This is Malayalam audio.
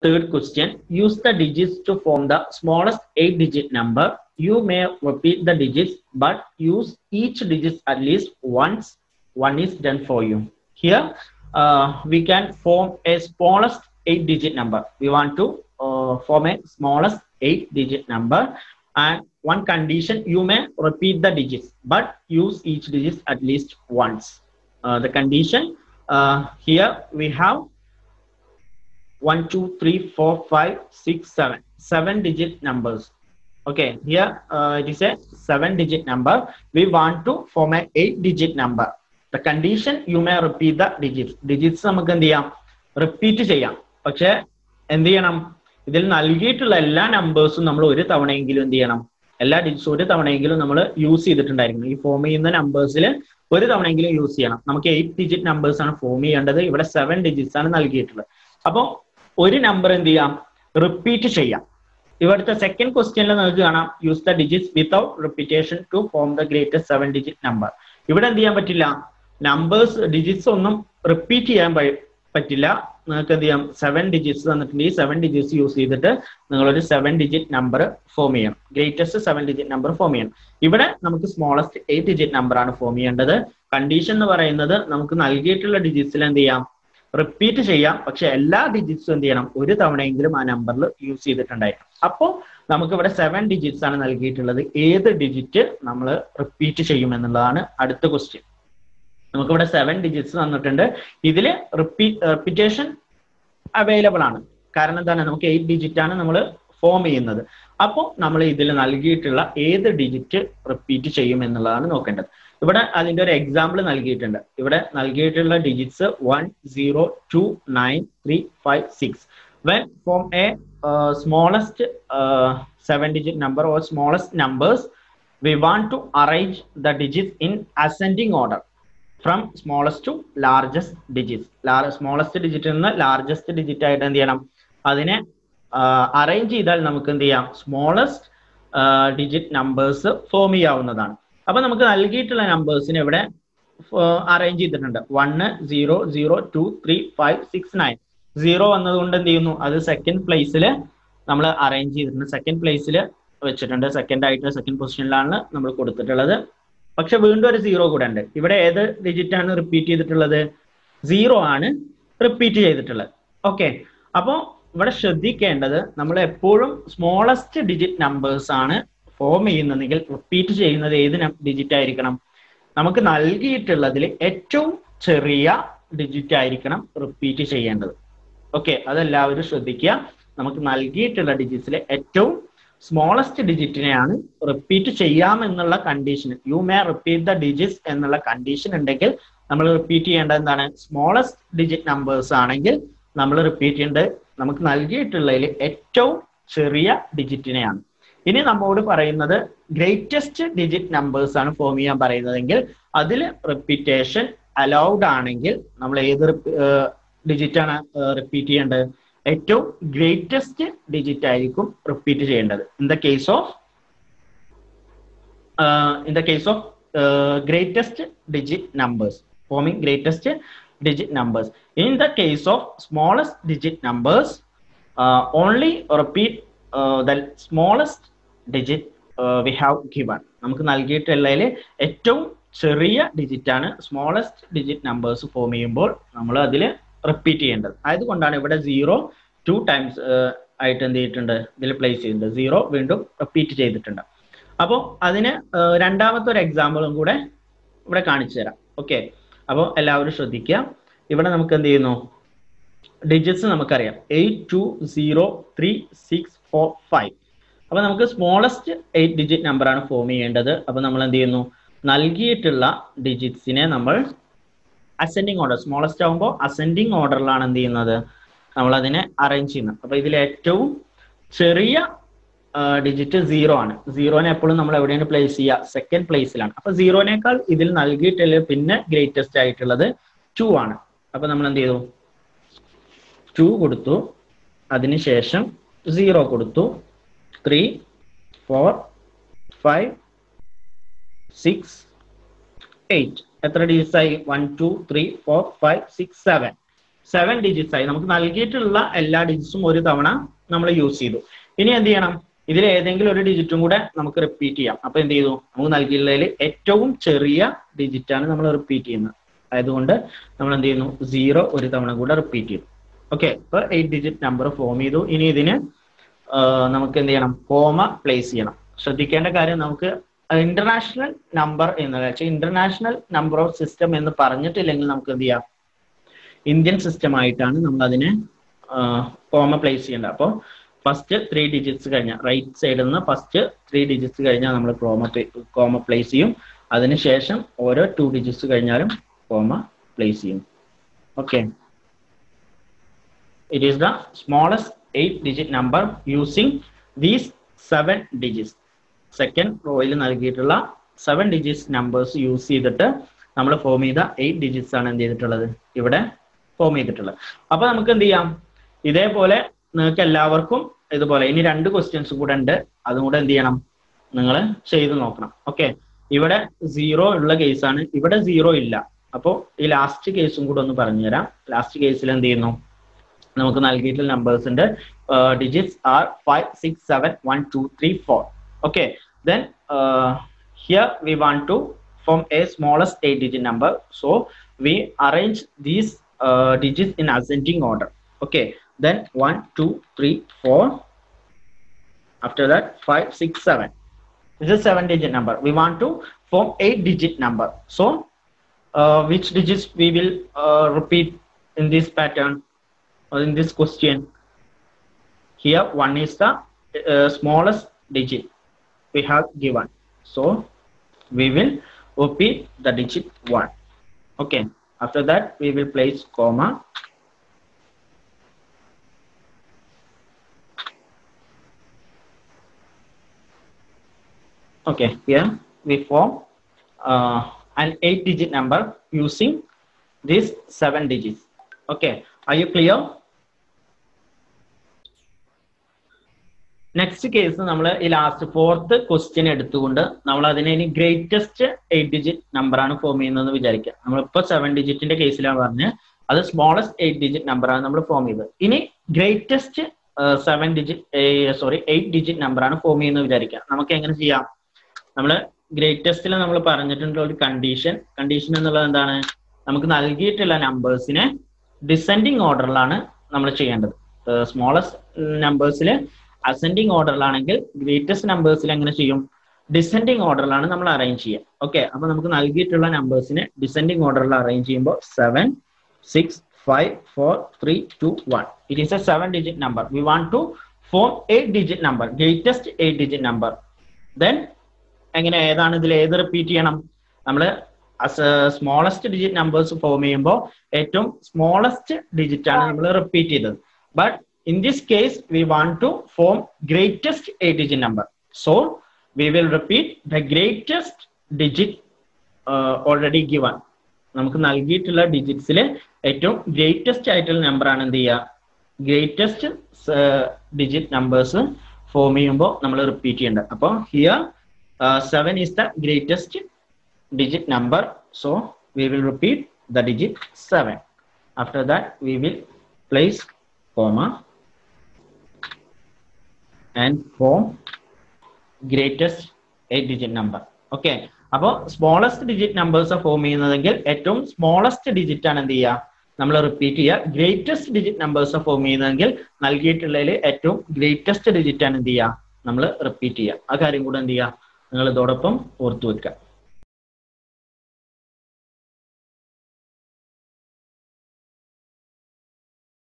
Third question, use the digits to form the smallest eight digit number. You may repeat the digits, but use each digit at least once. One is done for you. Here, uh, we can form a smallest eight digit number. We want to uh, form a smallest eight digit number. And one condition, you may repeat the digits, but use each digit at least once. Uh, the condition, uh, here we have one, two, three, four, five, six, seven. Seven digit numbers. Okay, here uh, it is a seven digit number. We want to form a eight digit number. The condition you may repeat the digits. Digits നമുക്ക് എന്ത് ചെയ്യാം റിപ്പീറ്റ് ചെയ്യാം പക്ഷെ എന്ത് ചെയ്യണം ഇതിൽ നൽകിയിട്ടുള്ള എല്ലാ നമ്പേഴ്സും നമ്മൾ ഒരു തവണയെങ്കിലും എന്ത് ചെയ്യണം എല്ലാ ഡിജിറ്റ്സും ഒരു തവണയെങ്കിലും നമ്മൾ യൂസ് ചെയ്തിട്ടുണ്ടായിരിക്കണം ഈ ഫോം ചെയ്യുന്ന നമ്പേഴ്സിൽ ഒരു തവണയെങ്കിലും യൂസ് ചെയ്യണം നമുക്ക് എയ്റ്റ് ഡിജിറ്റ് നമ്പേഴ്സ് ആണ് ഫോം ചെയ്യേണ്ടത് ഇവിടെ സെവൻ ഡിജിറ്റ്സ് ആണ് നൽകിയിട്ടുള്ളത് അപ്പോൾ ഒരു നമ്പർ എന്ത് ചെയ്യാം റിപ്പീറ്റ് ചെയ്യാം ഇവിടുത്തെ സെക്കൻഡ് ക്വസ്റ്റ്യനിൽ നമുക്ക് കാണാം use the digits without repetition to form the greatest seven digit number ഇവിടെ എന്ത് ചെയ്യാൻ പറ്റില്ല നമ്പേഴ്സ് ഡിജിറ്റ്സ് ഒന്നും റിപ്പീറ്റ് ചെയ്യാൻ പ- പറ്റില്ല നിങ്ങൾക്ക് എന്ത് ചെയ്യാം സെവൻ ഡിജിറ്റ്സ് തന്നിട്ടുണ്ട് ഈ സെവൻ ഡിജിറ്റ്സ് യൂസ് ചെയ്തിട്ട് നിങ്ങളൊരു സെവൻ ഡിജിറ്റ് നമ്പർ ഫോം ചെയ്യണം greatest seven digit number form ചെയ്യണം ഇവിടെ നമുക്ക് സ്മോളസ്റ്റ് എയ്റ്റ് ഡിജിറ്റ് നമ്പർ ആണ് ഫോം ചെയ്യേണ്ടത് കണ്ടീഷൻ എന്ന് പറയുന്നത് നമുക്ക് നൽകിയിട്ടുള്ള ഡിജിറ്റ്സിൽ എന്ത് ചെയ്യാം റിപ്പീറ്റ് ചെയ്യാം പക്ഷെ എല്ലാ ഡിജിറ്റ്സും എന്ത് ചെയ്യണം ഒരു തവണയെങ്കിലും ആ നമ്പറിൽ യൂസ് ചെയ്തിട്ടുണ്ടായിരിക്കും അപ്പോൾ നമുക്ക് ഇവിടെ സെവൻ ഡിജിറ്റ്സ് ആണ് നൽകിയിട്ടുള്ളത് ഏത് ഡിജിറ്റ് നമ്മൾ റിപ്പീറ്റ് ചെയ്യും എന്നുള്ളതാണ് അടുത്ത ക്വസ്റ്റ്യൻ നമുക്കിവിടെ സെവൻ ഡിജിറ്റ്സ് തന്നിട്ടുണ്ട് ഇതിൽ റിപ്പീറ്റ് റിപ്പീറ്റേഷൻ അവൈലബിൾ ആണ് കാരണം എന്താണ് നമുക്ക് എയ്റ്റ് ഡിജിറ്റ് ആണ് നമ്മൾ ഫോം ചെയ്യുന്നത് അപ്പോൾ നമ്മൾ ഇതിൽ നൽകിയിട്ടുള്ള ഏത് ഡിജിറ്റ് റിപ്പീറ്റ് ചെയ്യും എന്നുള്ളതാണ് നോക്കേണ്ടത് ഇവിടെ അതിന്റെ ഒരു എക്സാമ്പിൾ നൽകിയിട്ടുണ്ട് ഇവിടെ നൽകിയിട്ടുള്ള digits one zero two nine three five six when form a smallest seven digit number or smallest numbers we want to arrange the digits in ascending order from smallest to largest digits smallest ഡിജിറ്റിൽ നിന്ന് ലാർജസ്റ്റ് ഡിജിറ്റ് ആയിട്ട് എന്ത് ചെയ്യണം അതിനെ അറേഞ്ച് ചെയ്താൽ നമുക്ക് എന്ത് ചെയ്യാം സ്മോളസ്റ്റ് ഡിജിറ്റ് നമ്പേഴ്സ് ഫോം ചെയ്യാവുന്നതാണ് അപ്പൊ നമുക്ക് നൽകിയിട്ടുള്ള നമ്പേഴ്സിനെ ഇവിടെ അറേഞ്ച് ചെയ്തിട്ടുണ്ട് one zero zero two three five six nine zero വന്നതുകൊണ്ട് എന്ത് ചെയ്യുന്നു അത് സെക്കൻഡ് പ്ലേസിൽ നമ്മൾ അറേഞ്ച് ചെയ്തിട്ടുണ്ട് സെക്കൻഡ് പ്ലേസിൽ വെച്ചിട്ടുണ്ട് സെക്കൻഡ് ആയിട്ട് സെക്കൻഡ് പൊസിഷനിലാണ് നമ്മൾ കൊടുത്തിട്ടുള്ളത് പക്ഷെ വീണ്ടും ഒരു സീറോ കൂടെ ഉണ്ട് ഇവിടെ ഏത് ഡിജിറ്റ് ആണ് റിപ്പീറ്റ് ചെയ്തിട്ടുള്ളത് സീറോ ആണ് റിപ്പീറ്റ് ചെയ്തിട്ടുള്ളത് ഓക്കെ അപ്പോൾ ഇവിടെ ശ്രദ്ധിക്കേണ്ടത് നമ്മൾ എപ്പോഴും സ്മോളസ്റ്റ് ഡിജിറ്റ് നമ്പേഴ്സ് ആണ് ഫോം ചെയ്യുന്നതെങ്കിൽ റിപ്പീറ്റ് ചെയ്യുന്നത് ഏത് ഡിജിറ്റ് ആയിരിക്കണം നമുക്ക് നൽകിയിട്ടുള്ളതിൽ ഏറ്റവും ചെറിയ ഡിജിറ്റ് ആയിരിക്കണം റിപ്പീറ്റ് ചെയ്യേണ്ടത് ഓക്കെ അതെല്ലാവരും ശ്രദ്ധിക്കുക നമുക്ക് നൽകിയിട്ടുള്ള ഡിജിറ്റ്സിലെ ഏറ്റവും സ്മോളസ്റ്റ് ഡിജിറ്റിനെയാണ് റിപ്പീറ്റ് ചെയ്യാമെന്നുള്ള condition you may repeat the digits എന്നുള്ള കണ്ടീഷൻ ഉണ്ടെങ്കിൽ നമ്മൾ റിപ്പീറ്റ് ചെയ്യേണ്ടത് എന്താണ് സ്മോളസ്റ്റ് ഡിജിറ്റ് നമ്പേഴ്സ് ആണെങ്കിൽ നമ്മൾ റിപ്പീറ്റ് ചെയ്യേണ്ടത് നമുക്ക് നൽകിയിട്ടുള്ളതിൽ ഏറ്റവും ചെറിയ ഡിജിറ്റിനെയാണ് ഇനി നമ്മോട് പറയുന്നത് ഗ്രേറ്റസ്റ്റ് ഡിജിറ്റ് നമ്പേഴ്സ് ആണ് ഫോം ചെയ്യാൻ പറയുന്നതെങ്കിൽ അതിൽ റിപ്പീറ്റേഷൻ അലൗഡ് ആണെങ്കിൽ നമ്മൾ ഏത് ഡിജിറ്റ് ആണ് റിപ്പീറ്റ് ചെയ്യേണ്ടത് ഏറ്റവും ഗ്രേറ്റസ്റ്റ് ഡിജിറ്റ് ആയിരിക്കും റിപ്പീറ്റ് ചെയ്യേണ്ടത് in the case of in the case of greatest digit numbers forming greatest digit numbers. In the case of smallest digit numbers, uh, only repeat uh, the smallest digit uh, we have given. നമുക്ക് നൽകിയിട്ടുള്ളതിൽ ഏറ്റവും ചെറിയ ഡിജിറ്റ് ആണ് സ്മോളസ്റ്റ് ഡിജിറ്റ് നമ്പേഴ്സ് ഫോം ചെയ്യുമ്പോൾ നമ്മൾ അതിൽ റിപ്പീറ്റ് ചെയ്യേണ്ടത് ആയതുകൊണ്ടാണ് ഇവിടെ സീറോ ടു ടൈംസ് ആയിട്ട് എന്ത് ചെയ്തിട്ടുണ്ട് ഇതിൽ പ്ലേസ് ചെയ്തിട്ടുണ്ട് സീറോ വീണ്ടും റിപ്പീറ്റ് ചെയ്തിട്ടുണ്ട് അപ്പോൾ അതിന് രണ്ടാമത്തെ ഒരു എക്സാമ്പിളും കൂടെ ഇവിടെ കാണിച്ചു തരാം ഓക്കെ അപ്പോൾ എല്ലാവരും ശ്രദ്ധിക്കുക ഇവിടെ നമുക്ക് എന്ത് ചെയ്യുന്നു ഡിജിറ്റ്സ് നമുക്കറിയാം eight two zero three six four five അപ്പോൾ നമുക്ക് സ്മോളസ്റ്റ് എയ്റ്റ് ഡിജിറ്റ് നമ്പറാണ് ഫോം ചെയ്യേണ്ടത് അപ്പോൾ നമ്മൾ എന്ത് ചെയ്യുന്നു നൽകിയിട്ടുള്ള ഡിജിറ്റ്സിനെ നമ്മൾ അസെൻഡിങ് ഓർഡർ സ്മോളസ്റ്റ് ആകുമ്പോൾ അസെൻഡിങ് ഓർഡറിലാണ് എന്ത് ചെയ്യുന്നത് നമ്മൾ അതിനെ അറേഞ്ച് ചെയ്യുന്നത് അപ്പോൾ ഇതിൽ ഏറ്റവും ചെറിയ ഡിജിറ്റ് സീറോ ആണ് സീറോനെ എപ്പോഴും നമ്മൾ എവിടെയാണ് പ്ലേസ് ചെയ്യുക സെക്കൻഡ് പ്ലേസിലാണ് അപ്പൊ സീറോനേക്കാൾ ഇതിൽ നൽകിയിട്ടുള്ള പിന്നെ ഗ്രേറ്റസ്റ്റ് ആയിട്ടുള്ളത് ടു ആണ് അപ്പൊ നമ്മൾ എന്ത് ചെയ്തു ടു കൊടുത്തു അതിനുശേഷം സീറോ കൊടുത്തു three four five six eight എത്ര ഡിജിറ്റ്സ് ആയി one two three four five six seven seven digits ആയി നമുക്ക് നൽകിയിട്ടുള്ള എല്ലാ ഡിജിറ്റ്സും ഒരു തവണ നമ്മൾ യൂസ് ചെയ്തു ഇനി എന്ത് ചെയ്യണം ഇതിൽ ഏതെങ്കിലും ഒരു ഡിജിറ്റും കൂടെ നമുക്ക് റിപ്പീറ്റ് ചെയ്യാം അപ്പൊ എന്ത് ചെയ്തു നമുക്ക് നൽകിയുള്ളതിൽ ഏറ്റവും ചെറിയ ഡിജിറ്റ് ആണ് നമ്മൾ റിപ്പീറ്റ് ചെയ്യുന്നത് ആയതുകൊണ്ട് നമ്മൾ എന്ത് ചെയ്യുന്നു സീറോ ഒരു തവണ കൂടെ റിപ്പീറ്റ് ചെയ്തു ഓക്കെ ഇപ്പൊ എയ്റ്റ് ഡിജിറ്റ് നമ്പർ ഫോം ചെയ്തു ഇനി ഇതിന് നമുക്ക് എന്ത് ചെയ്യണം കോമ പ്ലേസ് ചെയ്യണം ശ്രദ്ധിക്കേണ്ട കാര്യം നമുക്ക് ഇന്റർനാഷണൽ നമ്പർ എന്ന് വെച്ചാൽ ഇന്റർനാഷണൽ നമ്പർ ഓഫ് സിസ്റ്റം എന്ന് പറഞ്ഞിട്ടില്ലെങ്കിൽ നമുക്ക് എന്ത് ചെയ്യാം ഇന്ത്യൻ സിസ്റ്റം ആയിട്ടാണ് നമ്മൾ അതിനെ കോമ പ്ലേസ് ചെയ്യേണ്ടത് അപ്പോൾ ഫസ്റ്റ് ത്രീ ഡിജിറ്റ്സ് കഴിഞ്ഞാൽ റൈറ്റ് സൈഡിൽ നിന്ന് ഫസ്റ്റ് ത്രീ ഡിജിറ്റ്സ് കഴിഞ്ഞാൽ നമ്മൾ കോമ കോമ പ്ലേസ് ചെയ്യും അതിനുശേഷം ഓരോ ടു ഡിജിറ്റ്സ് കഴിഞ്ഞാലും കോമ പ്ലേസ് ചെയ്യും okay it is the smallest eight digit number using these seven digits second റോയിൽ നൽകിയിട്ടുള്ള സെവൻ ഡിജിറ്റ്സ് നമ്പേഴ്സ് യൂസ് ചെയ്തിട്ട് നമ്മൾ ഫോം ചെയ്ത എയ്റ്റ് ഡിജിറ്റ്സ് ആണ് എന്ത് ചെയ്തിട്ടുള്ളത് ഇവിടെ ഫോം ചെയ്തിട്ടുള്ളത് അപ്പൊ നമുക്ക് എന്ത് ചെയ്യാം ഇതേപോലെ നിങ്ങൾക്ക് എല്ലാവർക്കും ഇതുപോലെ ഇനി രണ്ട് ക്വസ്റ്റ്യൻസ് കൂടെ ഉണ്ട് അതും കൂടെ എന്ത് ചെയ്യണം നിങ്ങൾ ചെയ്ത് നോക്കണം ഓക്കെ ഇവിടെ സീറോ ഉള്ള കേസാണ് ഇവിടെ സീറോ ഇല്ല അപ്പോൾ ഈ ലാസ്റ്റ് കേസും കൂടെ ഒന്ന് പറഞ്ഞുതരാം ലാസ്റ്റ് കേസിൽ എന്ത് ചെയ്യുന്നു നമുക്ക് നൽകിയിട്ടുള്ള നമ്പേഴ്സിന്റെ digits are five six seven one two three four okay then here we want to form a smallest eight digit number so we arrange these digits in ascending order okay then 1 2 3 4 after that 5 6 7 this is seven digit number we want to form eight digit number so uh, which digits we will uh, repeat in this pattern or in this question here one is the uh, smallest digit we have given so we will repeat the digit 1 okay after that we will place comma okay here we form uh, an eight digit number using these seven digits okay are you clear next case നമ്മൾ ഈ ലാസ്റ്റ് ഫോർത്ത് ക്വസ്റ്റ്യൻ എടുത്തുകൊണ്ട് നമ്മൾ അതിനെ ഇനി ഗ്രേറ്റസ്റ്റ് എയ്റ്റ് ഡിജിറ്റ് നമ്പർ ആണ് ഫോം ചെയ്യുന്നതെന്ന് വിചാരിക്കുക നമ്മളിപ്പോ സെവൻ ഡിജിറ്റിന്റെ കേസിലാണ് പറഞ്ഞത് അത് സ്മോളസ്റ്റ് എയ്റ്റ് ഡിജിറ്റ് നമ്പർ ആണ് നമ്മൾ ഫോം ചെയ്തത് ഇനി greatest seven digit sorry eight digit number ആണ് ഫോം ചെയ്യുന്നത് വിചാരിക്കുക നമുക്ക് എങ്ങനെ ചെയ്യാം നമ്മൾ ഗ്രേറ്റസ്റ്റിൽ നമ്മൾ പറഞ്ഞിട്ടുള്ള ഒരു കണ്ടീഷൻ കണ്ടീഷൻ എന്നുള്ളത് എന്താണ് നമുക്ക് നൽകിയിട്ടുള്ള നമ്പേഴ്സിനെ ഡിസെൻഡിങ് ഓർഡറിലാണ് നമ്മൾ ചെയ്യേണ്ടത് സ്മോളസ്റ്റ് നമ്പേഴ്സിൽ അസെൻഡിങ് ഓർഡറിലാണെങ്കിൽ ഗ്രേറ്റസ്റ്റ് നമ്പേഴ്സിൽ എങ്ങനെ ചെയ്യും ഡിസെൻഡിങ് ഓർഡറിലാണ് നമ്മൾ അറേഞ്ച് ചെയ്യുക ഓക്കെ അപ്പൊ നമുക്ക് നൽകിയിട്ടുള്ള നമ്പേഴ്സിനെ ഡിസെൻഡിങ് ഓർഡറിൽ അറേഞ്ച് ചെയ്യുമ്പോൾ seven six five four three two one it is a seven digit number we want to form eight digit number greatest eight digit number then എങ്ങനെ ഏതാണ് ഇതിൽ ഏത് റിപ്പീറ്റ് ചെയ്യണം നമ്മൾ സ്മോളസ്റ്റ് ഡിജിറ്റ് നമ്പേഴ്സ് ഫോം ചെയ്യുമ്പോൾ ഏറ്റവും സ്മോളസ്റ്റ് ഡിജിറ്റ് ആണ് നമ്മൾ റിപ്പീറ്റ് ചെയ്തത് but in this case we want to form greatest eight digit number so we will repeat the greatest digit uh, already given നമുക്ക് നൽകിയിട്ടുള്ള ഡിജിറ്റ്സിൽ ഏറ്റവും ഗ്രേറ്റസ്റ്റ് ആയിട്ടുള്ള നമ്പർ ആണ് എന്ത് ചെയ്യുക ഗ്രേറ്റസ്റ്റ് ഡിജിറ്റ് നമ്പേഴ്സ് ഫോം ചെയ്യുമ്പോൾ നമ്മൾ റിപ്പീറ്റ് ചെയ്യേണ്ടത് അപ്പോൾ here seven is the greatest digit number so we will repeat the digit seven after that we will place comma and form greatest eight digit number okay അപ്പോൾ സ്മോളസ്റ്റ് ഡിജിറ്റ് നമ്പേഴ്സ് ഫോം ചെയ്യുന്നതെങ്കിൽ ഏറ്റവും സ്മോളസ്റ്റ് ഡിജിറ്റ് ആണ് എന്ത് ചെയ്യുക നമ്മൾ റിപ്പീറ്റ് ചെയ്യുക ഗ്രേറ്റസ്റ്റ് ഡിജിറ്റ് നമ്പേഴ്സ് ഫോം ചെയ്യുന്നതെങ്കിൽ നൽകിയിട്ടുള്ളതിൽ ഏറ്റവും ഗ്രേറ്റസ്റ്റ് ഡിജിറ്റ് ആണ് എന്ത് ചെയ്യുക നമ്മൾ റിപ്പീറ്റ് ചെയ്യുക ആ കാര്യം കൂടെ എന്ത് ചെയ്യുക നിങ്ങൾ ഇതോടൊപ്പം ഓർത്തു വെക്കുക